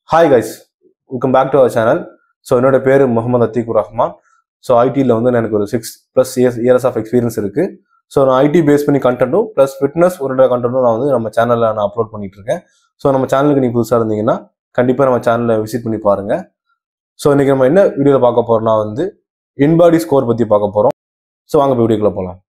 hi guys welcome back to our channel so என்னோட பேர் Mohammed அத்தீக்குர் Rahman so ஐடியில் வந்து எனக்கு ஒரு six plus years years of experience இருக்குது ஸோ நான் ஐடி பேஸ் பண்ணி கண்டென்ட்டும் ப்ளஸ் ஃபிட்னஸ் ஒரு கண்டென்ட்டும் நான் வந்து நம்ம சேனலில் நான் அப்லோட் பண்ணிட்டு இருக்கேன் ஸோ நம்ம சேனலுக்கு நீங்கள் புதுசாக இருந்தீங்கன்னா கண்டிப்பாக நம்ம சேனலை விசிட் பண்ணி பாருங்கள் ஸோ இன்றைக்கி நம்ம என்ன வீடியோவில் பார்க்க போகிறோம்னா வந்து இன்பாடி ஸ்கோர் பற்றி பார்க்க போகிறோம் ஸோ வாங்க இப்போ வீடியோக்குள்ளே போகலாம்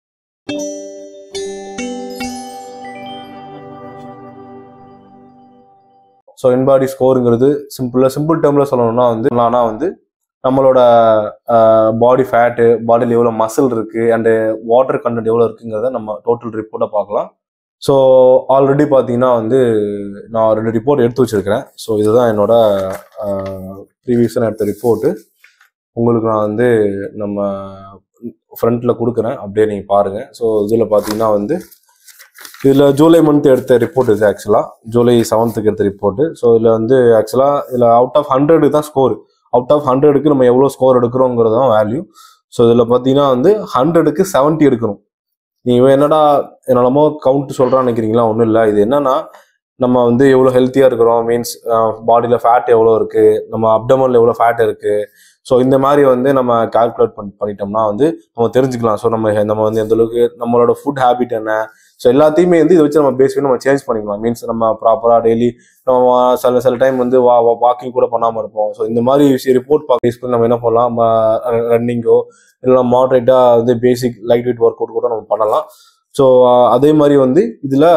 ஸோ இன்பாடி ஸ்கோருங்கிறது சிம்பிளாக சிம்பிள் டேர்மில் சொல்லணும்னா வந்து ஆனால் வந்து நம்மளோட பாடி ஃபேட்டு பாடியில் எவ்வளோ மசில் இருக்குது அண்டு வாட்டர் கண்டென்ட் எவ்வளோ இருக்குங்கிறத நம்ம டோட்டல் ரிப்போர்ட்டை பார்க்கலாம் ஸோ ஆல்ரெடி பார்த்தீங்கன்னா வந்து நான் ரெண்டு ரிப்போர்ட் எடுத்து வச்சிருக்கிறேன் ஸோ இதுதான் என்னோட ப்ரீவியஸாக எடுத்த ரிப்போர்ட்டு உங்களுக்கு நான் வந்து நம்ம ஃப்ரண்ட்டில் கொடுக்குறேன் அப்படியே நீங்கள் பாருங்கள் ஸோ இதில் பார்த்தீங்கன்னா வந்து இதில் ஜூலை மந்த் எடுத்த ரிப்போர்ட் இது ஆக்சுவலாக ஜூலை செவன்த்துக்கு எடுத்த ரிப்போர்ட்டு ஸோ இதில் வந்து ஆக்சுவலாக இதில் அவுட் ஆஃப் ஹண்ட்ரடு தான் ஸ்கோர் அவுட் ஆஃப் ஹண்ட்ரடுக்கு நம்ம எவ்வளோ ஸ்கோர் எடுக்கிறோங்கிறது தான் வேல்யூ ஸோ இதில் பார்த்தீங்கன்னா வந்து ஹண்ட்ரடுக்கு செவன்ட்டி எடுக்கணும் நீ இவன் என்னடா என்னென்னமோ கவுண்ட் சொல்கிறான்னு நினைக்கிறீங்களா ஒன்றும் இல்லை இது என்னன்னா நம்ம வந்து எவ்வளோ ஹெல்த்தியாக இருக்கிறோம் மீன்ஸ் பாடியில் ஃபேட் எவ்வளோ இருக்குது நம்ம அப்டமனில் எவ்வளோ ஃபேட் இருக்குது ஸோ இந்த மாதிரி வந்து நம்ம கால்குலேட் பண்ணி பண்ணிட்டோம்னா வந்து நம்ம தெரிஞ்சுக்கலாம் ஸோ நம்ம நம்ம வந்து எந்த அளவுக்கு நம்மளோட ஃபுட் ஹேபிட் என்ன ஸோ எல்லாத்தையுமே வந்து இதை வச்சு நம்ம பேஸ் பண்ணி நம்ம சேஞ்ச் பண்ணிக்கலாம் மீன்ஸ் நம்ம ப்ராப்பராக டெய்லி நம்ம சில சில டைம் வந்து வா வாக்கிங் கூட பண்ணாமல் இருப்போம் ஸோ இந்த மாதிரி விஷயம் ரிப்போர்ட் பார்க்க பேஸ் பண்ணி நம்ம என்ன பண்ணலாம் ரன்னிங்கோ இல்லை மாட்ரேட்டாக வந்து basic light weight work out கூட நம்ம பண்ணலாம் ஸோ அதே மாதிரி வந்து இதில்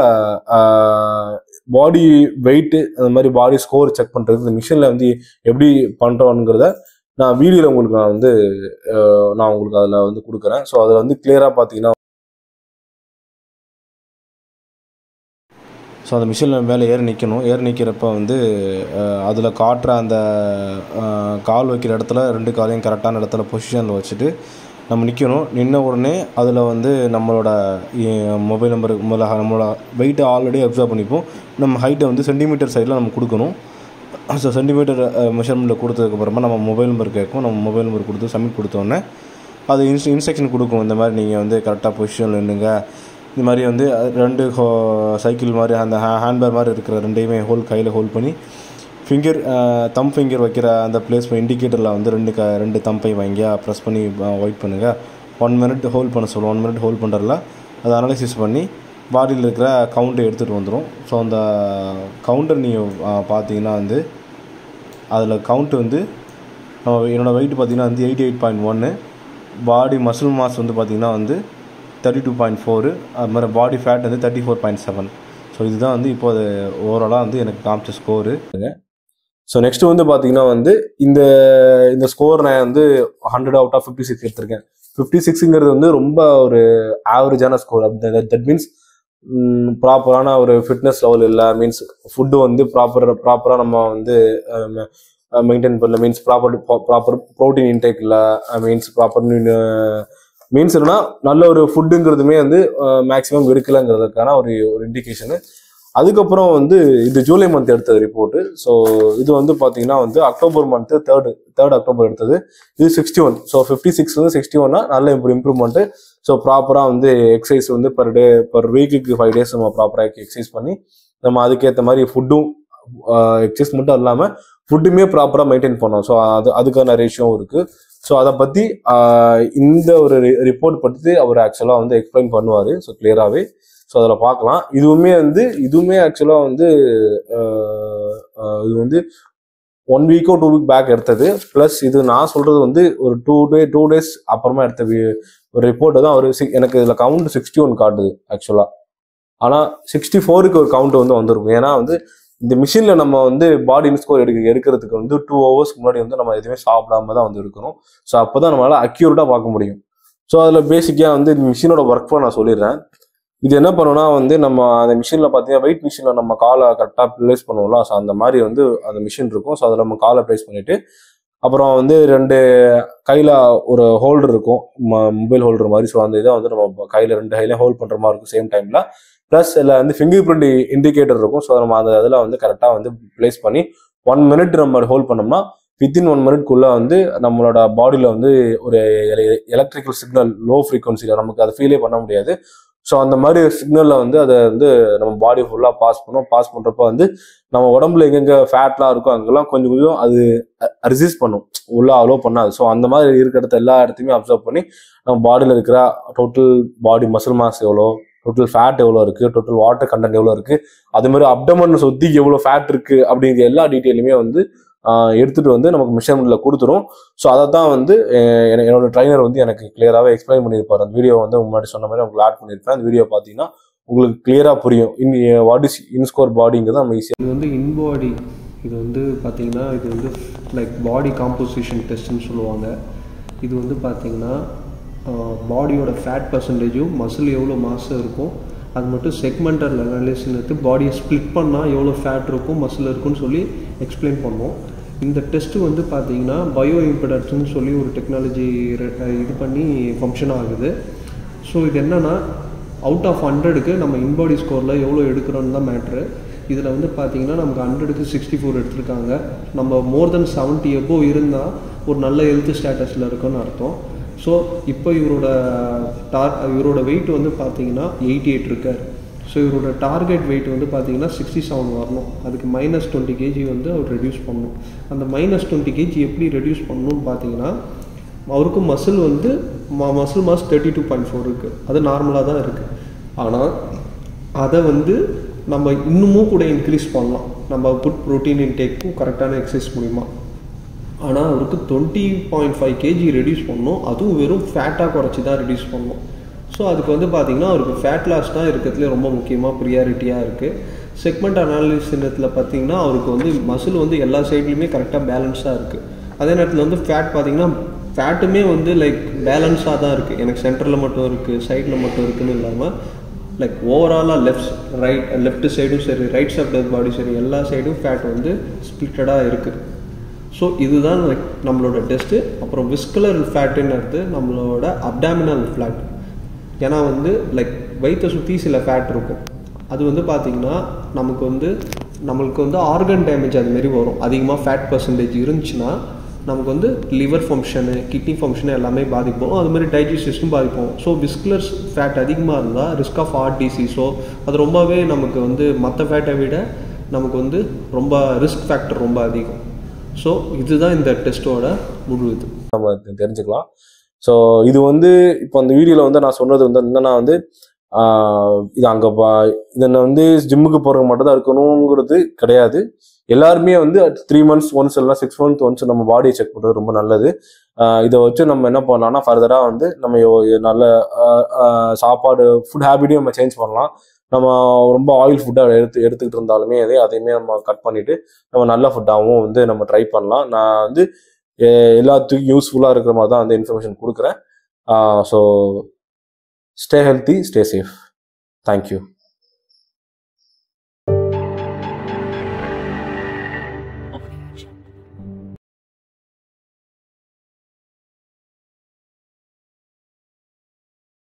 பாடி வெயிட்டு அந்த மாதிரி பாடி ஸ்கோர் செக் பண்ணுறது இந்த மிஷினில் வந்து எப்படி பண்ணுறோங்கிறத நான் வீடியோவில் உங்களுக்கு நான் வந்து நான் உங்களுக்கு அதில் வந்து கொடுக்குறேன் ஸோ அதில் வந்து கிளியராக பார்த்தீங்கன்னா ஸோ அந்த மிஷினில் மேலே ஏறி நிற்கணும் ஏறி நிற்கிறப்ப வந்து அதில் காட்டுற அந்த கால் வைக்கிற இடத்துல ரெண்டு காலையும் கரெக்டான இடத்துல பொசிஷனில் வச்சுட்டு நம்ம நிற்கணும் நின்ன உடனே அதில் வந்து நம்மளோட மொபைல் நம்பர் முதல்ல நம்மளோட வெயிட்டை ஆல்ரெடி அப்சர்வ் பண்ணிப்போம் நம்ம ஹைட்டை வந்து சென்டிமீட்டர் சைடில் நம்ம கொடுக்கணும் ஸோ சென்டிமீட்டர் மெஷர்மெண்ட்டில் கொடுத்ததுக்கப்புறமா நம்ம மொபைல் நம்பர் கேட்கும் நம்ம மொபைல் நம்பர் கொடுத்து சப்மிட் கொடுத்தோன்னே அது இன்ஸ் இன்ஸ்ட்ரக்ஷன் கொடுக்கும் இந்த மாதிரி நீங்கள் வந்து கரெக்டாக பொசிஷனில் நின்றுங்க இந்த மாதிரி வந்து ரெண்டு ஹோ சைக்கிள் மாதிரி அந்த ஹே ஹேண்ட்பேர் மாதிரி இருக்கிற ரெண்டையுமே ஹோல் கையில் ஹோல்ட் பண்ணி ஃபிங்கர் தம் ஃபிங்கர் வைக்கிற அந்த பிளேஸ் இண்டிகேட்டரில் வந்து ரெண்டு க ரெண்டு தம்பை வாங்கி ப்ரெஸ் பண்ணி ஒயிட் பண்ணுங்கள் ஒன் மினிட் ஹோல்ட் பண்ண சொல்லுவோம் ஒன் மினிட் ஹோல்ட் பண்ணுறதுல அதை அனலைசிஸ் பண்ணி பாடியில் இருக்கிற கவுண்ட்டை எடுத்துகிட்டு வந்துடும் ஸோ அந்த கவுண்டர் நீங்கள் பார்த்தீங்கன்னா வந்து அதில் கவுண்ட் வந்து நம்ம என்னோடய வெயிட் பார்த்திங்கன்னா வந்து எயிட்டி எயிட் பாயிண்ட் ஒன்று பாடி மசில் மாஸ் வந்து பார்த்திங்கன்னா வந்து தேர்ட்டி டூ பாயிண்ட் ஃபோரு அது மாதிரி பாடி ஃபேட் வந்து thirty four point seven so இதுதான் வந்து இப்போ அது ஓவராலாக வந்து எனக்கு காமிச்ச ஸ்கோரு ஸோ நெக்ஸ்ட் வந்து பார்த்தீங்கன்னா வந்து இந்த இந்த ஸ்கோர் நான் வந்து hundred out of fifty six எடுத்திருக்கேன் ஃபிஃப்டி சிக்ஸுங்கிறது வந்து ரொம்ப ஒரு ஆவரேஜான ஸ்கோர் தட் மீன்ஸ் ப்ராப்பரான ஒரு ஃபிட்னஸ் லெவல் இல்லை மீன்ஸ் ஃபுட்டு வந்து ப்ராப்பர் ப்ராப்பராக நம்ம வந்து மெயின்டைன் பண்ணல means proper proper protein intake இல்லை மீன்ஸ் ப்ராப்பர் மீன்ஸ் என்னன்னா நல்ல ஒரு ஃபுட்டுங்கிறதுமே வந்து மேக்ஸிமம் இருக்கலங்கிறதுக்கான ஒரு ஒரு இண்டிகேஷனு அதுக்கப்புறம் வந்து இது ஜூலை மந்த் எடுத்தது ரிப்போர்ட்டு ஸோ இது வந்து பார்த்தீங்கன்னா வந்து October month third third October எடுத்தது இது sixty one so fifty six வந்து சிக்ஸ்டி ஒன்னா நல்ல இம்ப்ரூவ் இம்ப்ரூவ்மெண்ட்டு ஸோ ப்ராப்பராக வந்து எக்ஸசைஸ் வந்து பர் டே பர் வீக்குக்கு ஃபைவ் டேஸ் நம்ம ப்ராப்பராக எக்ஸசைஸ் பண்ணி நம்ம அதுக்கேற்ற மாதிரி ஃபுட்டும் எக்ஸசைஸ் மட்டும் இல்லாமல் ஃபுட்டுமே ப்ராப்பராக மெயின்டைன் பண்ணோம் ஸோ அது அதுக்கான ரேஷியோவும் இருக்குது ஸோ அதை பற்றி இந்த ஒரு ரிப்போர்ட் பற்றி அவர் ஆக்சுவலாக வந்து எக்ஸ்பிளைன் பண்ணுவார் ஸோ கிளியராகவே ஸோ அதில் பார்க்கலாம் இதுவுமே வந்து இதுவுமே ஆக்சுவலாக வந்து இது வந்து ஒன் வீக்கோ டூ வீக் பேக் எடுத்தது ப்ளஸ் இது நான் சொல்கிறது வந்து ஒரு டூ டே டூ டேஸ் அப்புறமா எடுத்த ஒரு ரிப்போர்ட்டு தான் அவர் எனக்கு இதில் கவுண்ட் சிக்ஸ்டி ஒன் காட்டுது ஆக்சுவலாக ஆனால் சிக்ஸ்டி ஃபோருக்கு ஒரு கவுண்ட் வந்து வந்திருக்கும் ஏன்னா வந்து இந்த மிஷினில் நம்ம வந்து பாடி ஸ்கோர் எடுக்க எடுக்கிறதுக்கு வந்து டூ ஹவர்ஸ்க்கு முன்னாடி வந்து நம்ம எதுவுமே சாப்பிடாம தான் வந்து இருக்கணும் ஸோ அப்போ தான் நம்மளால் அக்யூரேட்டாக பார்க்க முடியும் ஸோ அதில் பேசிக்காக வந்து இந்த மிஷினோட ஒர்க் ஃப்ளோ நான் சொல்லிடுறேன் இது என்ன பண்ணணும்னா வந்து நம்ம அந்த மிஷினில் பார்த்தீங்கன்னா வெயிட் மிஷினில் நம்ம காலை கரெக்டாக ப்ளேஸ் பண்ணுவோம்ல ஸோ அந்த மாதிரி வந்து அந்த மிஷின் இருக்கும் ஸோ அதில் நம்ம காலை ப்ளேஸ் பண்ணிவிட்டு அப்புறம் வந்து ரெண்டு கையில் ஒரு ஹோல்டர் இருக்கும் மொபைல் ஹோல்டர் மாதிரி ஸோ அந்த இதை வந்து நம்ம கையில் ரெண்டு கையிலையும் ஹோல்ட் பண்ணுற மாதிரி இருக்கும் சேம் டைமில் ப்ளஸ் இதில் வந்து ஃபிங்கர் பிரிண்ட் இண்டிகேட்டர் இருக்கும் ஸோ நம்ம அந்த இதில் வந்து கரெக்டாக வந்து ப்ளேஸ் பண்ணி ஒன் மினிட் நம்ம ஹோல்ட் பண்ணோம்னா வித்தின் ஒன் மினிட்குள்ளே வந்து நம்மளோட பாடியில் வந்து ஒரு எலக்ட்ரிக்கல் சிக்னல் லோ ஃப்ரீக்வன்சியில் நமக்கு அதை ஃபீலே பண்ண முடியாது ஸோ அந்த மாதிரி சிக்னலில் வந்து அதை வந்து நம்ம பாடி ஃபுல்லாக பாஸ் பண்ணும் பாஸ் பண்ணுறப்ப வந்து நம்ம உடம்புல எங்கெங்கே ஃபேட்லாம் இருக்கோ அங்கெல்லாம் கொஞ்சம் கொஞ்சம் அது ரிசிஸ்ட் பண்ணும் உள்ள அலோவ் பண்ணாது ஸோ அந்த மாதிரி இருக்கிற இடத்த எல்லா இடத்தையுமே அப்சர்வ் பண்ணி நம்ம பாடியில் இருக்கிற டோட்டல் பாடி மசில் மாஸ் எவ்வளோ டோட்டல் ஃபேட் எவ்வளோ இருக்குது டோட்டல் வாட்டர் கண்டென்ட் எவ்வளோ இருக்குது அது மாதிரி அப்டமன் சுற்றி எவ்வளோ ஃபேட் இருக்குது அப்படிங்கிற எல்லா டீட்டெயிலுமே வந்து ஆஹ் எடுத்துட்டு வந்து நமக்கு மெஷர்மெண்ட்ல கொடுத்துரும் ஸோ அதை தான் வந்து அஹ் என- என்னோட ட்ரைனர் வந்து எனக்கு கிளியராகவே எக்ஸ்பிளைன் பண்ணியிருப்பார் அந்த வீடியோ வந்து முன்னாடி சொன்ன மாதிரி உங்களுக்கு ஆட் பண்ணியிருப்பேன் அந்த வீடியோ பார்த்தீங்கன்னா உங்களுக்கு கிளியராக புரியும் இன் வாட் இஸ் இன்ஸ்கோர் பாடிங்கிறது நம்ம ஈஸியாக இது வந்து இன்பாடி இது வந்து பார்த்தீங்கன்னா இது வந்து லைக் பாடி காம்போசிஷன் டெஸ்ட்னு சொல்லுவாங்க இது வந்து பார்த்தீங்கன்னா பாடியோட ஃபேட் பர்சன்டேஜும் மசில் எவ்வளோ மாசம் இருக்கும் அது மட்டும் செக்மெண்டல் அனாலிசிஸ் எடுத்து பாடியை ஸ்ப்ளிட் பண்ணால் எவ்வளோ ஃபேட் இருக்கும் மசில் இருக்கும்னு சொல்லி எக்ஸ்பிளைன் பண்ணுவோம் இந்த டெஸ்ட்டு வந்து பார்த்தீங்கன்னா பயோ இம்பிடன்ஸ்னு சொல்லி ஒரு டெக்னாலஜி இது பண்ணி ஃபங்க்ஷன் ஆகுது ஸோ இது என்னன்னா அவுட் ஆஃப் ஹண்ட்ரடுக்கு நம்ம இன்பாடி ஸ்கோரில் எவ்வளோ எடுக்கிறோன்னு தான் மேட்ரு இதில் வந்து பார்த்தீங்கன்னா நமக்கு ஹண்ட்ரடுக்கு சிக்ஸ்டி ஃபோர் எடுத்திருக்காங்க நம்ம மோர் தென் செவன்ட்டி எபோ இருந்தால் ஒரு நல்ல ஹெல்த் ஸ்டேட்டஸில் இருக்குன்னு அர்த்தம் ஸோ இப்போ இவரோட டார் இவரோட வெயிட் வந்து பார்த்தீங்கன்னா எயிட்டி எயிட் இருக்கார் ஸோ இவரோட டார்கெட் வெயிட் வந்து பார்த்தீங்கன்னா சிக்ஸ்டி செவன் வரணும் அதுக்கு மைனஸ் டுவெண்ட்டி கேஜி வந்து அவர் ரெடியூஸ் பண்ணணும் அந்த மைனஸ் டுவெண்ட்டி கேஜி எப்படி ரெடியூஸ் பண்ணணும்னு பார்த்தீங்கன்னா அவருக்கு மசில் வந்து muscle mass thirty two point four இருக்குது அது நார்மலாக தான் இருக்குது ஆனால் அதை வந்து நம்ம இன்னமும் கூட இன்க்ரீஸ் பண்ணலாம் நம்ம புட் ப்ரோட்டீன் இன்டேக்கும் கரெக்டான எக்ஸசைஸ் மூலிமா ஆனால் அவருக்கு twenty point five KG reduce பண்ணணும் அதுவும் வெறும் ஃபேட்டாக குறைச்சி தான் ரெடியூஸ் பண்ணணும் ஸோ அதுக்கு வந்து பார்த்தீங்கன்னா அவருக்கு ஃபேட் லாஸ் தான் இருக்கிறதுலே ரொம்ப முக்கியமாக ப்ரியாரிட்டியாக இருக்குது செக்மெண்ட் அனாலிசினத்தில் பார்த்தீங்கன்னா அவருக்கு வந்து மசில் வந்து எல்லா சைட்லையுமே கரெக்டாக பேலன்ஸாக இருக்குது அதே நேரத்தில் வந்து ஃபேட் பார்த்தீங்கன்னா ஃபேட்டுமே வந்து லைக் பேலன்ஸாக தான் இருக்குது எனக்கு சென்டரில் மட்டும் இருக்குது சைடில் மட்டும் இருக்குன்னு இல்லாமல் லைக் ஓவராலாக லெஃப்ட் ரைட் லெஃப்ட் சைடும் சரி ரைட் சைட் ஆஃப் பாடி சரி எல்லா சைடும் ஃபேட் வந்து ஸ்பிளிட்டடாக இருக்குது ஸோ இதுதான் like நம்மளோட டெஸ்ட்டு அப்புறம் விஸ்குலர் ஃபேட்டுன்னு நம்மளோட அப்டாமினல் ஃபேட் ஏன்னா வந்து லைக் வயிற்றை சுற்றி சில ஃபேட் இருக்கும் அது வந்து பார்த்திங்கன்னா நமக்கு வந்து நம்மளுக்கு வந்து ஆர்கன் டேமேஜ் அது மாதிரி வரும் அதிகமாக ஃபேட் பர்சன்டேஜ் இருந்துச்சுன்னா நமக்கு வந்து லிவர் ஃபங்க்ஷனு கிட்னி ஃபங்க்ஷனு எல்லாமே பாதிப்போம் அது மாதிரி டைஜஸ்ட் சிஸ்டம் பாதிப்போம் ஸோ விஸ்குலர் ஃபேட் அதிகமாக இருந்தால் ரிஸ்க் ஆஃப் ஹார்ட் டிசீஸோ அது ரொம்பவே நமக்கு வந்து மற்ற ஃபேட்டை விட நமக்கு வந்து ரொம்ப ரிஸ்க் ஃபேக்டர் ரொம்ப அதிகம் ஸோ இதுதான் இந்த டெஸ்ட்டோட முழு இது நம்ம தெ- தெரிஞ்சுக்கலாம் ஸோ இது வந்து இப்போ அந்த வீடியோவில் வந்து நான் சொன்னது வந்து என்னன்னா வந்து ஆஹ் இது அங்கே பா இதனை வந்து ஜிம்முக்கு போகிறவங்க மட்டும் தான் இருக்கணுங்கிறது கிடையாது எல்லாருமே வந்து த்ரீ மந்த்ஸ் ஒன்ஸ் இல்லைனா சிக்ஸ் மந்த் ஒன்ஸ் நம்ம பாடியை செக் பண்ணுறது ரொம்ப நல்லது ஆஹ் இதை வச்சு நம்ம என்ன பண்ணலாம்னா ஃபர்தராக வந்து நம்ம யோ- நல்ல ஆஹ் ஆஹ் சாப்பாடு ஃபுட் ஹேபிட்டையும் நம்ம சேஞ்ச் பண்ணலாம் நம்ம ரொம்ப ஆயில் ஃபுட்டாக எடுத்து எடுத்துக்கிட்டு இருந்தாலுமே அதே அதையுமே நம்ம கட் பண்ணிட்டு நம்ம நல்ல ஃபுட்டாகவும் வந்து நம்ம ட்ரை பண்ணலாம் நான் வந்து எ- எல்லாத்துக்கும் யூஸ்ஃபுல்லாக இருக்கிற மாதிரி தான் வந்து இன்ஃபர்மேஷன் கொடுக்குறேன் so stay healthy stay safe thank you